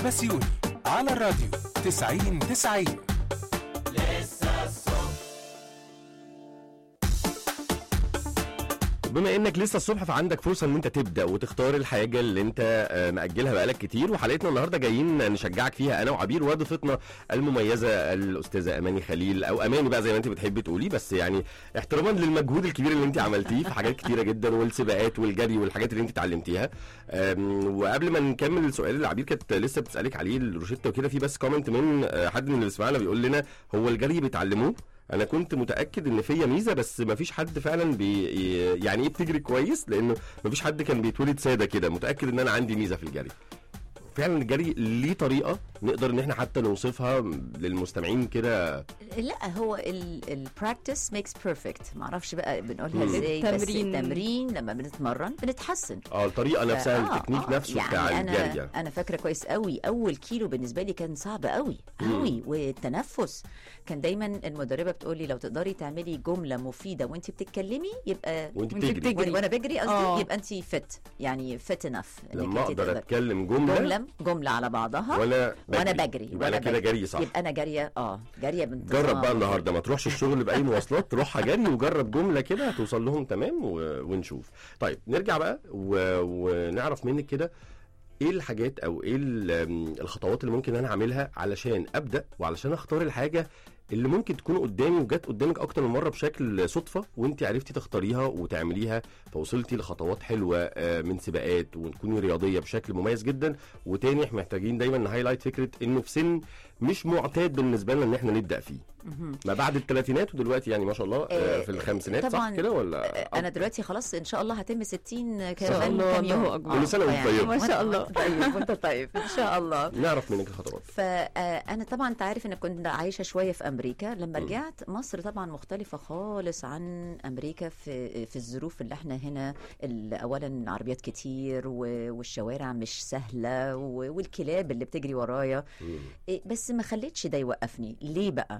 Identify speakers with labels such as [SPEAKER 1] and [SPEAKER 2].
[SPEAKER 1] بسيوني على الراديو 90 90
[SPEAKER 2] بما انك لسه الصبح فعندك فرصه ان انت تبدا وتختار الحاجه اللي انت آه، مأجلها بقالك كتير وحلقتنا النهارده جايين نشجعك فيها انا وعبير وضيفتنا المميزه الاستاذه اماني خليل او اماني بقى زي ما انت بتحبي تقولي بس يعني احتراما للمجهود الكبير اللي انت عملتيه في حاجات كتيره جدا والسباقات والجري والحاجات اللي انت اتعلمتيها أم، وقبل ما نكمل السؤال اللي عبير كانت لسه بتسالك عليه الروشته وكده في بس كومنت من آه، حد من اللي بيسمعنا بيقول لنا هو الجري بيتعلموه انا كنت متاكد ان فيا ميزه بس ما فيش حد فعلا بي يعني ايه بتجري كويس لانه ما فيش حد كان بيتولد ساده كده متاكد ان انا عندي ميزه في الجري فعلا الجري ليه طريقه نقدر ان احنا حتى نوصفها للمستمعين كده
[SPEAKER 3] لا هو البراكتس ميكس بيرفكت معرفش بقى بنقولها
[SPEAKER 2] مم.
[SPEAKER 3] ازاي بس
[SPEAKER 4] التمرين.
[SPEAKER 3] التمرين لما بنتمرن بنتحسن
[SPEAKER 2] اه الطريقه نفسها
[SPEAKER 3] آه،
[SPEAKER 2] التكنيك
[SPEAKER 3] آه،
[SPEAKER 2] نفسه
[SPEAKER 3] يعني
[SPEAKER 2] بتاع
[SPEAKER 3] أنا
[SPEAKER 2] الجري يعني.
[SPEAKER 3] انا فاكره كويس قوي اول كيلو بالنسبه لي كان صعب قوي
[SPEAKER 2] مم.
[SPEAKER 3] قوي والتنفس كان دايما المدربه بتقول لي لو تقدري تعملي جمله مفيده وانت بتتكلمي يبقى
[SPEAKER 2] وانت
[SPEAKER 4] وانت
[SPEAKER 2] بتجري
[SPEAKER 4] بتجري.
[SPEAKER 3] وانا بجري
[SPEAKER 4] آه.
[SPEAKER 3] قصدي يبقى انت فت يعني فت انف
[SPEAKER 2] لما اقدر اتكلم جمله
[SPEAKER 3] جمله جمله على بعضها
[SPEAKER 2] وانا
[SPEAKER 3] وانا بجري
[SPEAKER 2] يبقى انا
[SPEAKER 3] وأنا
[SPEAKER 2] كده
[SPEAKER 3] بجري.
[SPEAKER 2] جري صح
[SPEAKER 3] يبقى انا جاريه اه جاريه بانتظام
[SPEAKER 2] جرب بقى النهارده ما تروحش الشغل باي مواصلات تروحها جري وجرب جمله كده هتوصل لهم تمام و... ونشوف طيب نرجع بقى و... ونعرف منك كده ايه الحاجات او ايه ال- الخطوات اللي ممكن انا اعملها علشان ابدا وعلشان اختار الحاجه اللي ممكن تكون قدامي وجت قدامك اكتر من مره بشكل صدفه وانت عرفتي تختاريها وتعمليها فوصلتي لخطوات حلوه آه، من سباقات وتكوني رياضيه بشكل مميز جدا وتاني احنا محتاجين دايما نهايلايت فكره انه في سن مش معتاد بالنسبه لنا ان احنا نبدا فيه
[SPEAKER 3] مهم.
[SPEAKER 2] ما بعد الثلاثينات ودلوقتي يعني ما شاء الله آه،
[SPEAKER 3] آه،
[SPEAKER 2] في الخمسينات صح
[SPEAKER 3] طبعاً،
[SPEAKER 2] كده ولا
[SPEAKER 3] انا دلوقتي خلاص ان شاء الله هتم 60
[SPEAKER 2] شاء
[SPEAKER 3] كمان
[SPEAKER 2] الله،
[SPEAKER 3] كام يوم
[SPEAKER 4] الله أكبر.
[SPEAKER 2] كل سنة وانت
[SPEAKER 3] فيعني-
[SPEAKER 2] طيب.
[SPEAKER 4] ما شاء
[SPEAKER 3] وأنت-
[SPEAKER 4] الله.
[SPEAKER 3] وأنت طيب وانت طيب ان شاء الله
[SPEAKER 2] نعرف منك الخطوات
[SPEAKER 3] فانا طبعا انت عارف ان كنت عايشه شويه في امريكا لما
[SPEAKER 2] م.
[SPEAKER 3] رجعت مصر طبعا مختلفه خالص عن امريكا في في الظروف اللي احنا هنا ال- اولا عربيات كتير و- والشوارع مش سهله و- والكلاب اللي بتجري ورايا
[SPEAKER 2] مم.
[SPEAKER 3] إيه، بس ما خليتش ده يوقفني ليه بقى